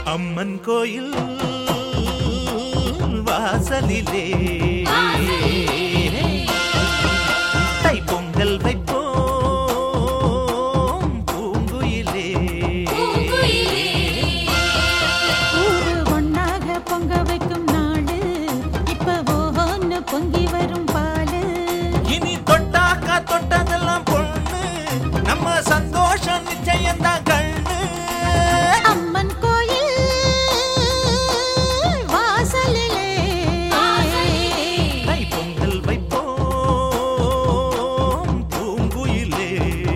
அம்மன் கோயில் வாசலிலே தை பொங்கல் வைப்போம் பூங்குயிலே ஊரு ஒண்ணாக பொங்க வைக்கும் நாடு இப்ப ஓஹோன்னு பொங்கி வரும் பாலு இனி தொட்டாக்கா தொட்டதெல்லாம் பொண்ணு நம்ம சந்தோஷம் நிச்சயம்தான் கண்ணு அம்மன் கோயில் வாசலிலே தை பொங்கல் வைப்போம் பூங்குயிலே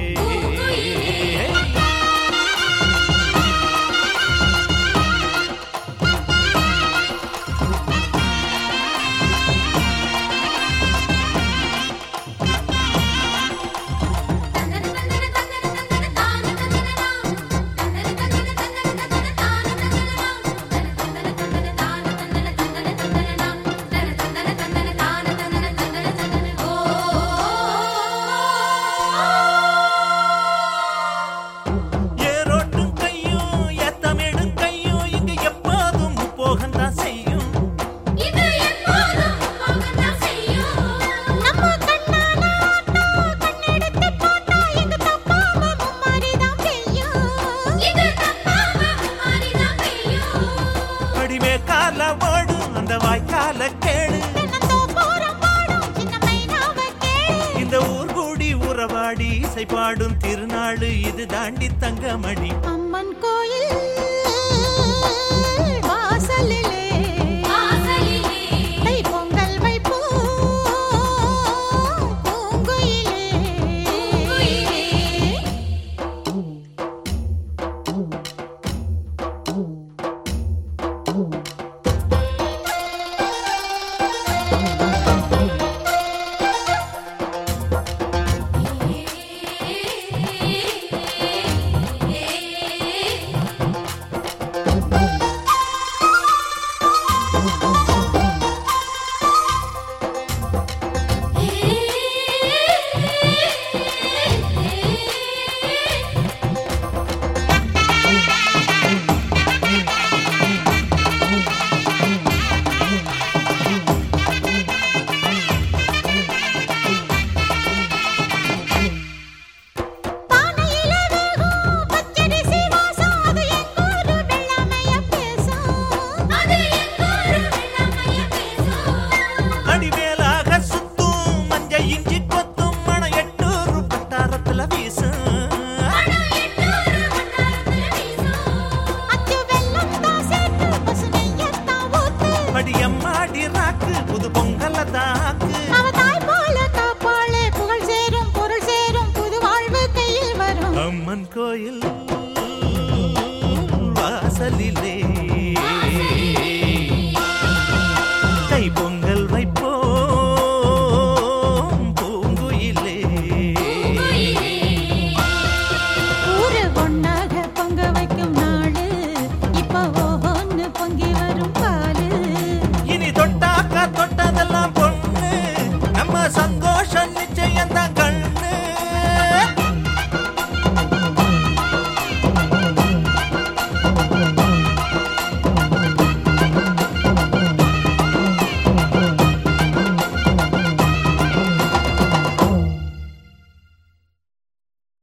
ஏரோட்டும் கையும் ஏத்தமிடும் கையும் இங்கு எப்போதும் போகத்தான் செய்யும் நம்ம கண்ணால ஆட்டா, கண்ணெடுத்து பார்த்தா எங்க தப்பாம மும்மாரிதான் பெய்யும். அடிமே கால ஓடும் அந்த வாய்க்கால கேளு தென்னந்தோப்போரம் பாடும் சின்ன மைனாவை கேளு. இந்த ஊர் கூடி உறவாடி இசை பாடும் திருநாள் இது தாண்டி தங்கமணி அம்மன் கோயில் வாசலிலே தை பொங்கல் வைப்போம் பூங்குயிலே. பானையில வேகும் பச்சரிசி வாசம், அது எங்கூரு வெள்ளாமைய பேசும். அடிமேலாக சுத்தும் மஞ்ச இஞ்சி கொத்தும் மண எட்டூர் பட்டாரத்துல வீசும் அச்சு வெல்லம் தான் சேர்த்து, பசு நெய்யத்தான் ஊத்து. படியம்மாடி ராக்கு புது பொங்கல தாக்கு அவ தாய் போல காப்பாளே, புகழ் சேரும், பொருள் சேரும், புது வாழ்வு கையில் வரும் அம்மன் கோயில் வாசலிலே